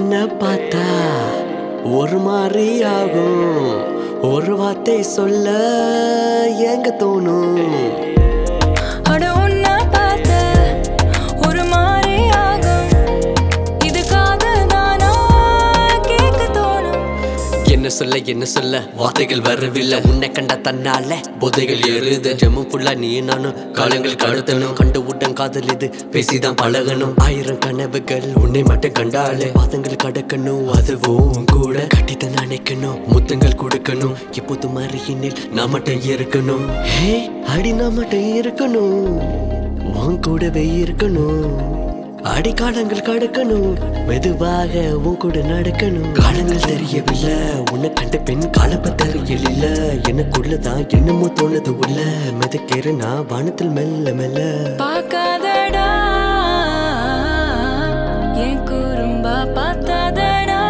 உன்னை பார்த்தா ஒரு மாதிரி ஆகும் ஒரு வார்த்தை சொல்ல ஏங்க தோணும் அட உன்னை பார்த்த ஒரு மாதிரி ஆகும் இது காதல் தானா கேட்க தோணும் என்ன சொல்ல என்ன சொல்ல வார்த்தைகள் வரவில்லை உன்னை கண்ட தன்னால போதைகள் ஏறுது ஜெமம் ஃபுல்லா நீ நானும் காலங்கள் கடத்தணும் கண்டு விட்டன் காதல் இது பேசிதான் பழகணும் ஆயிரம் கனவுகள் உன்னை மட்டும் கண்டாலே பாதங்கள் கடக்கணும் அதுவும் உன் கூட கட்டித்தான் நினைக்கணும் முத்தங்கள் கொடுக்கணும் இப்போது மறையினில் நான் மட்டும் இருக்கணும் ஹே அடி நான் மட்டும் இருக்கணும் உன் கூடவே இருக்கணும் அடிக்காலங்கள் கடக்கணும் மெதுவாக உன் கூட நடக்கணும் காலங்கள் தெரியவில்லை உன்னை கண்ட பெண் கலப்ப தெரியல எனக்குள்ளதான் என்னமோ தோணுது உள்ள மெதக்கேறு நான் வானத்தில் மெல்ல மெல்ல பார்க்காதடா என் குறும்பா பார்த்தாதடா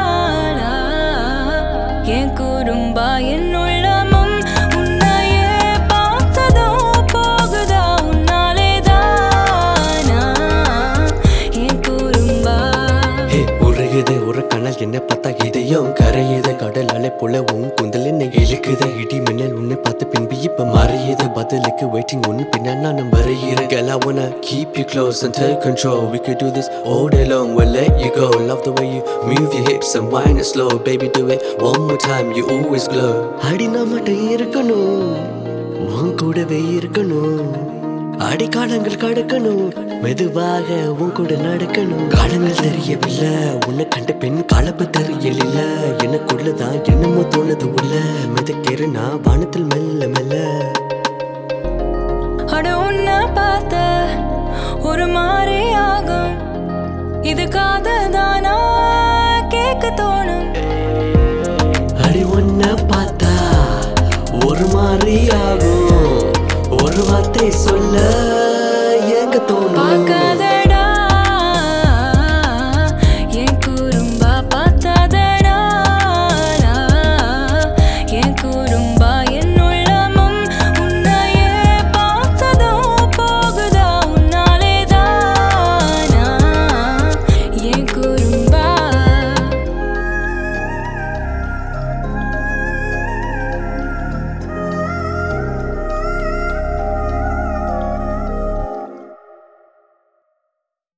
என் குறும்பா என் உள்ளமும் உன்னையே பார்த்ததோ போகுதா உன்னாலே தானா என் குறும்பா ஹே, உருகுது ஒரு கனல் என்ன பார்த்தா இதயம் கரையுது கடல் அலை போல உன் குந்தல் என்னை இழுக்குது இடி மின்னல் உன்னை பார்த்து பின்பு இப்ப மறையுது பதிலுக்கு வெயிட்டிங் ஒன்னு பின்னா நான் வரைகிறேன் Girl, I wanna keep you close and take control We could do this all day long, we'll let you go Love the way you move your hips and wind it slow Baby, do it one more time, you always glow அடி நான் மட்டும் இருக்கணும் உன் கூடவே இருக்கணும் அடிக்காலங்கள் கடக்கணும் மெதுவாக உன் கூட நடக்கணும் காலங்கள் தெரியவில்லை உன்னை கண்ட பெண் கலப்பு தெரியல எனக்குள்ளதான் என்னமோ தோணுது உள்ள மெதக்கேறு நான் வானத்தில் மெல்ல மெல்ல அட உன்னை பார்த்த ஒரு மாதிரி ஆகும் இது காதல் தானா கேட்க தோணும் அடி உன்னை பார்த்தா ஒரு மாதிரி ஆகும் ஒரு வார்த்தை சொல்ல ஏங்க தோணும் பார்க்காத